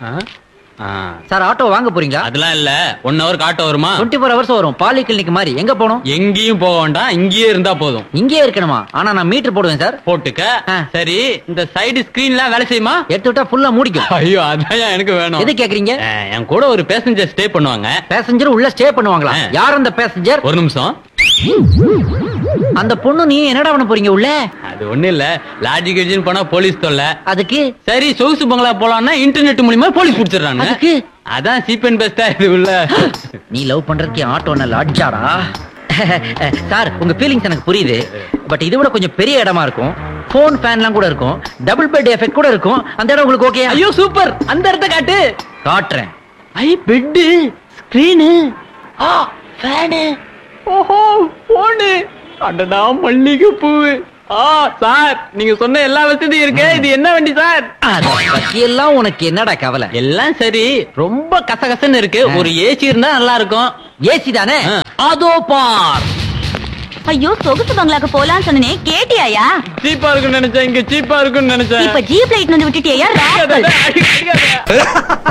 ஆ? ஆ. Sir auto வாங்க போறீங்களா அதெல்லாம் இல்ல ஒன் ஹவர் ஆட்டோ வருமா டுவெண்ட்டி ஃபோர் ஹவர்ஸ் வரும் பாலி கிளினிக் மாதிரி எங்க போகணும் எங்கேயும் போக வேண்டாம் இங்கேயே இருந்தா போதும் இங்கேயே இருக்கணுமா ஆனா நான் மீட்டர் போடுவேன் சார் போட்டுக்க ஆ. சரி இந்த சைடு ஸ்கிரீன்லாம் வேலை செய்யுமா எடுத்து விட்டா ஃபுல்லா மூடிக்கும் ஐயோ அதான் எனக்கு வேணும் எது கேக்குறீங்க ஆ, என் கூட ஒரு பேசஞ்சர் ஸ்டே பண்ணுவாங்க பேசஞ்சர் உள்ள ஸ்டே பண்ணுவாங்களா ஆ. யார் அந்த பேசஞ்சர் ஒரு நிமிஷம் அந்த பொண்ணு நீ என்னடா பண்ண போறீங்க உள்ள அது ஒண்ணு இல்ல லாஜிக் கட்சின்னு போனா போலீஸ் தொல்லை அதுக்கு சரி சொகுசு பங்களா போலாம்னா இன்டர்நெட் மூலியமா போலீஸ் புடிச்சிடுறாங்க அதுக்கு அதான் சீப் அண்ட் பெஸ்டா இது உள்ள நீ லவ் பண்றதுக்கு ஆட்டோ நல்ல அட்ஜாடா சார் உங்க ஃபீலிங்ஸ் எனக்கு புரியுது பட் இது விட கொஞ்சம் பெரிய இடமா இருக்கும் ஃபோன் ஃபேன்லாம் கூட இருக்கும் டபுள் பெட் எஃபெக்ட் கூட இருக்கும் அந்த இடம் உங்களுக்கு ஓகே ஐயோ சூப்பர் அந்த இடத்த காட்டு காட்டுறேன் ஐ பெட்டு ஸ்கிரீனு ஆ ஃபேனு ஓஹோ போனு அடடா மல்லிகை பூவு ஆ சார் நீங்க சொன்ன எல்லா வசதியும் இருக்கு இது என்ன வண்டி சார் அத பத்தி எல்லாம் உனக்கு என்னடா கவலை எல்லாம் சரி ரொம்ப கசகசன்னு இருக்கு ஆ. ஒரு ஏசி இருந்தா நல்லா இருக்கும் ஏசி தானே ஆ. அதோ பார் ஐயோ சொகுசு பங்களாக்கு போலான்னு சொன்னனே கேட்டியாயா சீப்பா இருக்குன்னு நினைச்சேன் இங்க சீப்பா இருக்குன்னு நினைச்சேன் இப்ப ஜீப் லைட் வந்து விட்டுட்டியா அடிக்காத, அடிக்காத.